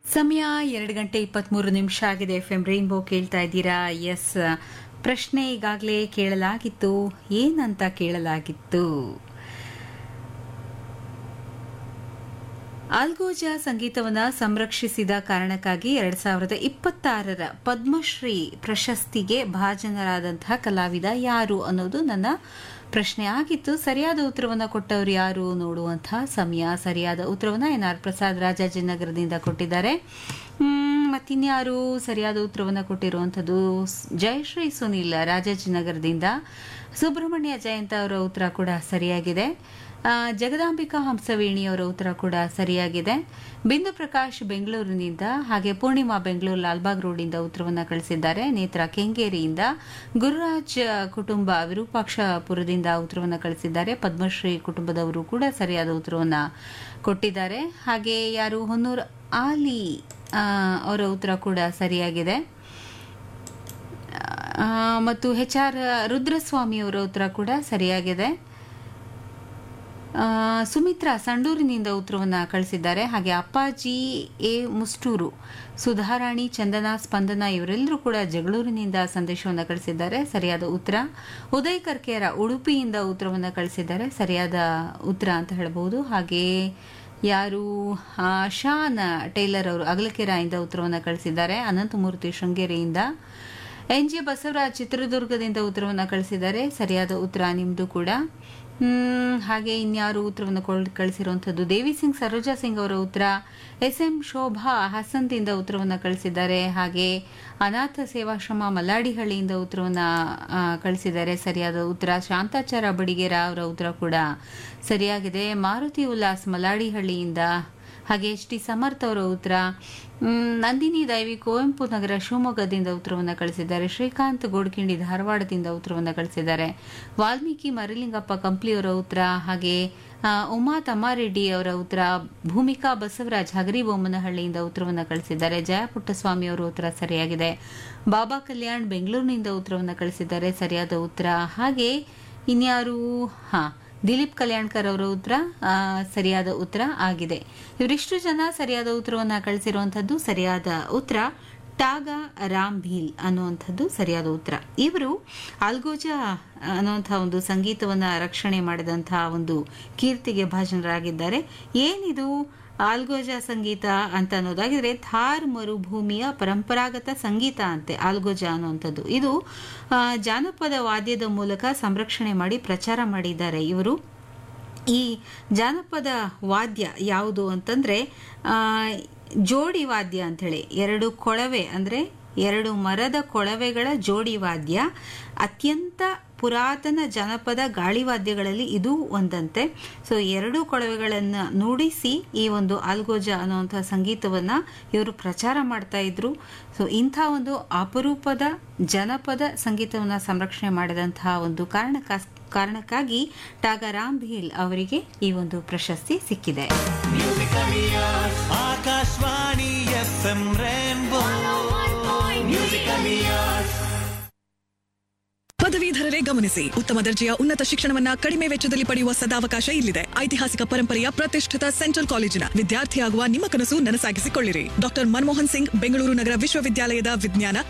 ಸಮಯ ಎರಡು ಗಂಟೆ ಇಪ್ಪತ್ಮೂರು ನಿಮಿಷ ಆಗಿದೆ ಎಫ್ ಎಂ ರೈನ್ಬೋ ಕೇಳ್ತಾ ಇದ್ದೀರಾ ಎಸ್ ಪ್ರಶ್ನೆ ಈಗಾಗಲೇ ಕೇಳಲಾಗಿತ್ತು ಏನಂತ ಕೇಳಲಾಗಿತ್ತು ಆಲ್ಗೋಜ ಸಂಗೀತವನ್ನ ಸಂರಕ್ಷಿಸಿದ ಕಾರಣಕ್ಕಾಗಿ ಎರಡ್ ಸಾವಿರದ ಇಪ್ಪತ್ತಾರರ ಪದ್ಮಶ್ರೀ ಪ್ರಶಸ್ತಿಗೆ ಭಾಜನರಾದಂತಹ ಕಲಾವಿದ ಯಾರು ಅನ್ನೋದು ನನ್ನ ಪ್ರಶ್ನೆ ಆಗಿತ್ತು ಸರಿಯಾದ ಉತ್ತರವನ್ನು ಕೊಟ್ಟವರು ಯಾರು ನೋಡುವಂತಹ ಸಮಯ ಸರಿಯಾದ ಉತ್ತರವನ್ನ ಎನ್ ಆರ್ ಪ್ರಸಾದ್ ರಾಜಾಜಿನಗರದಿಂದ ಕೊಟ್ಟಿದ್ದಾರೆ ಹ್ಮ್, ಮತ್ತಿನ್ಯಾರು ಸರಿಯಾದ ಉತ್ತರವನ್ನು ಕೊಟ್ಟಿರುವಂಥದ್ದು ಸ್- ಜಯಶ್ರೀ ಸುನಿಲ್ ರಾಜಾಜಿನಗರದಿಂದ ಸುಬ್ರಹ್ಮಣ್ಯ ಜಯಂತ ಅವರ ಉತ್ತರ ಕೂಡ ಸರಿಯಾಗಿದೆ ಆ, ಜಗದಾಂಬಿಕಾ ಹಂಸವೇಣಿ ಅವರ ಉತ್ತರ ಕೂಡ ಸರಿಯಾಗಿದೆ ಬಿಂದು ಪ್ರಕಾಶ್ ಬೆಂಗಳೂರಿನಿಂದ ಹಾಗೆ ಪೂರ್ಣಿಮಾ ಬೆಂಗಳೂರು ಲಾಲ್ಬಾಗ್ ರೋಡಿಂದ ಉತ್ತರವನ್ನು ಕಳಿಸಿದ್ದಾರೆ ನೇತ್ರ ಕೆಂಗೇರಿಯಿಂದ ಗುರುರಾಜ್ ಕುಟುಂಬ ವಿರೂಪಾಕ್ಷಪುರದಿಂದ ಉತ್ತರವನ್ನು ಕಳಿಸಿದ್ದಾರೆ ಪದ್ಮಶ್ರೀ ಕುಟುಂಬದವರು ಕೂಡ ಸರಿಯಾದ ಉತ್ತರವನ್ನು ಕೊಟ್ಟಿದ್ದಾರೆ ಹಾಗೆ ಯಾರು ಹೊನ್ನೂರು ಆಲಿ ಆ, ಅವರ ಉತ್ತರ ಕೂಡ ಸರಿಯಾಗಿದೆ ಆ, ಮತ್ತು ಎಚ್ ಆರ್ ರುದ್ರಸ್ವಾಮಿ ಅವರ ಉತ್ತರ ಕೂಡ ಸರಿಯಾಗಿದೆ ಆ, ಸುಮಿತ್ರಾ ಸಂಡೂರಿನಿಂದ ಉತ್ತರವನ್ನು ಕಳಿಸಿದ್ದಾರೆ ಹಾಗೆ ಅಪ್ಪಾಜಿ ಎ ಮುಸ್ಟೂರು ಸುಧಾರಾಣಿ ಚಂದನ ಸ್ಪಂದನ ಇವರೆಲ್ಲರೂ ಕೂಡ ಜಗಳೂರಿನಿಂದ ಸಂದೇಶವನ್ನು ಕಳಿಸಿದ್ದಾರೆ ಸರಿಯಾದ ಉತ್ತರ ಉದಯ್ ಕರ್ಕೇರ ಉಡುಪಿಯಿಂದ ಉತ್ತರವನ್ನು ಕಳಿಸಿದ್ದಾರೆ ಸರಿಯಾದ ಉತ್ತರ ಅಂತ ಹೇಳಬಹುದು ಹಾಗೆ ಯಾರು ಆ, ಶಾನ್ ಟೈಲರ್ ಅವರು ಅಗಲಕೆರೆಯಿಂದ ಉತ್ತರವನ್ನು ಕಳಿಸಿದ್ದಾರೆ ಅನಂತಮೂರ್ತಿ ಶೃಂಗೇರಿಯಿಂದ ಎನ್ ಜೆ ಬಸವರಾಜ್ ಚಿತ್ರದುರ್ಗದಿಂದ ಉತ್ತರವನ್ನು ಕಳಿಸಿದ್ದಾರೆ ಸರಿಯಾದ ಉತ್ತರ ನಿಮ್ದು ಕೂಡ ಹ್ಮ್, ಹಾಗೆ ಇನ್ಯಾರು ಉತ್ತರವನ್ನು ಕೊಳ್- ಕಳಿಸಿರುವಂಥದ್ದು ದೇವಿ ಸಿಂಗ್ ಸರೋಜಾ ಸಿಂಗ್ ಅವರ ಉತ್ತರ ಎಸ್ ಎಂ ಶೋಭಾ ಹಸನ್ದಿಂದ ಉತ್ತರವನ್ನು ಕಳಿಸಿದ್ದಾರೆ ಹಾಗೆ ಅನಾಥ ಸೇವಾಶ್ರಮ ಮಲ್ಲಾಡಿಹಳ್ಳಿಯಿಂದ ಉತ್ತರವನ್ನು ಆ, ಕಳಿಸಿದ್ದಾರೆ ಸರಿಯಾದ ಉತ್ತರ ಶಾಂತಾಚಾರ ಬಡಿಗೇರ ಅವರ ಉತ್ತರ ಕೂಡ ಸರಿಯಾಗಿದೆ ಮಾರುತಿ ಉಲ್ಲಾಸ್ ಮಲ್ಲಾಡಿಹಳ್ಳಿಯಿಂದ ಹಾಗೆ ಎಚ್ ಟಿ ಸಮರ್ಥ್ ಅವರ ಉತ್ತರ ಮ್, ನಂದಿನಿ ದೈವಿ ಕುವೆಂಪು ನಗರ ಶಿವಮೊಗ್ಗದಿಂದ ಉತ್ತರವನ್ನು ಕಳಿಸಿದ್ದಾರೆ ಶ್ರೀಕಾಂತ್ ಗೋಡ್ಕಿಂಡಿ ಧಾರವಾಡದಿಂದ ಉತ್ತರವನ್ನು ಕಳಿಸಿದ್ದಾರೆ ವಾಲ್ಮೀಕಿ ಮರಲಿಂಗಪ್ಪ ಕಂಪ್ಲಿಯವರ ಉತ್ತರ ಹಾಗೆ ಆ, ಉಮಾ ತಮ್ಮಾರೆಡ್ಡಿ ಅವರ ಉತ್ತರ ಭೂಮಿಕಾ ಬಸವರಾಜ್ ಹಗರಿಬೊಮ್ಮನಹಳ್ಳಿಯಿಂದ ಉತ್ತರವನ್ನು ಕಳಿಸಿದ್ದಾರೆ ಜಯ ಪುಟ್ಟಸ್ವಾಮಿ ಅವರ ಉತ್ತರ ಸರಿಯಾಗಿದೆ ಬಾಬಾ ಕಲ್ಯಾಣ್ ಬೆಂಗಳೂರಿನಿಂದ ಉತ್ತರವನ್ನು ಕಳಿಸಿದ್ದಾರೆ ಸರಿಯಾದ ಉತ್ತರ ಹಾಗೆ ಇನ್ಯಾರು ಹಾ ದಿಲೀಪ್ ಕಲ್ಯಾಣ್ಕರ್ ಅವರ ಉತ್ತರ ಆ, ಸರಿಯಾದ ಉತ್ತರ ಆಗಿದೆ ಇವರಿಷ್ಟು ಜನ ಸರಿಯಾದ ಉತ್ತರವನ್ನು ಕಳಿಸಿರುವಂತದ್ದು ಸರಿಯಾದ ಉತ್ತರ ಟಾಗಾ ರಾಮ್ ಭೀಲ್ ಅನ್ನುವಂಥದ್ದು ಸರಿಯಾದ ಉತ್ತರ ಇವರು ಆಲ್ಗೋಜ ಅನ್ನುವಂಥ ಒಂದು ಸಂಗೀತವನ್ನ ರಕ್ಷಣೆ ಮಾಡಿದಂತಹ ಒಂದು ಕೀರ್ತಿಗೆ ಭಾಜನರಾಗಿದ್ದಾರೆ ಏನಿದು ಆಲ್ಗೋಜ ಸಂಗೀತ ಅಂತ ಅನ್ನೋದಾಗಿದ್ರೆ ಥಾರ್ ಮರುಭೂಮಿಯ ಪರಂಪರಾಗತ ಸಂಗೀತ ಅಂತೆ ಆಲ್ಗೋಜ ಅನ್ನುವಂಥದ್ದು ಇದು ಆ, ಜಾನಪದ ವಾದ್ಯದ ಮೂಲಕ ಸಂರಕ್ಷಣೆ ಮಾಡಿ ಪ್ರಚಾರ ಮಾಡಿದ್ದಾರೆ ಇವರು ಈ ಜಾನಪದ ವಾದ್ಯ ಯಾವುದು ಅಂತಂದ್ರೆ ಆ, ಜೋಡಿ ವಾದ್ಯ ಅಂಥೇಳಿ ಎರಡು ಕೊಳವೆ ಅಂದ್ರೆ ಎರಡು ಮರದ ಕೊಳವೆಗಳ ಜೋಡಿ ವಾದ್ಯ ಅತ್ಯಂತ ಪುರಾತನ ಜನಪದ ಗಾಳಿವಾದ್ಯಗಳಲ್ಲಿ ಇದು ಒಂದಂತೆ ಸೊ ಎರಡು ಕೊಳವೆಗಳನ್ನು ನುಡಿಸಿ ಈ ಒಂದು ಆಲ್ಗೋಜ ಅನ್ನುವಂಥ ಸಂಗೀತವನ್ನ ಇವರು ಪ್ರಚಾರ ಮಾಡ್ತಾ ಇದ್ರು ಸೊ ಇಂಥ ಒಂದು ಅಪರೂಪದ ಜನಪದ ಸಂಗೀತವನ್ನ ಸಂರಕ್ಷಣೆ ಮಾಡಿದಂತಹ ಒಂದು ಕಾರಣಕ್ಕ ಕಾರಣಕ್ಕಾಗಿ ಟಾಗರಾಮ್ ಭೀಲ್ ಅವರಿಗೆ ಈ ಒಂದು ಪ್ರಶಸ್ತಿ ಸಿಕ್ಕಿದೆ Akashvani F M rainbow musical years ಪದವೀಧರರೇ ಗಮನಿಸಿ ಉತ್ತಮ ದರ್ಜೆಯ ಉನ್ನತ ಶಿಕ್ಷಣವನ್ನ ಕಡಿಮೆ ವೆಚ್ಚದಲ್ಲಿ ಪಡೆಯುವ ಸದಾವಕಾಶ ಇಲ್ಲಿದೆ ಐತಿಹಾಸಿಕ ಪರಂಪರೆಯ ಪ್ರತಿಷ್ಠಿತ ಸೆಂಟ್ರಲ್ ಕಾಲೇಜಿನ ವಿದ್ಯಾರ್ಥಿಯಾಗುವ ನಿಮ್ಮ ಕನಸು ನನಸಾಗಿಸಿಕೊಳ್ಳಿರಿ ಡಾಕ್ಟರ್ ಮನಮೋಹನ್ ಸಿಂಗ್ ಬೆಂಗಳೂರು ನಗರ ವಿಶ್ವವಿದ್ಯಾಲಯದ ವಿಜ್ಞಾನ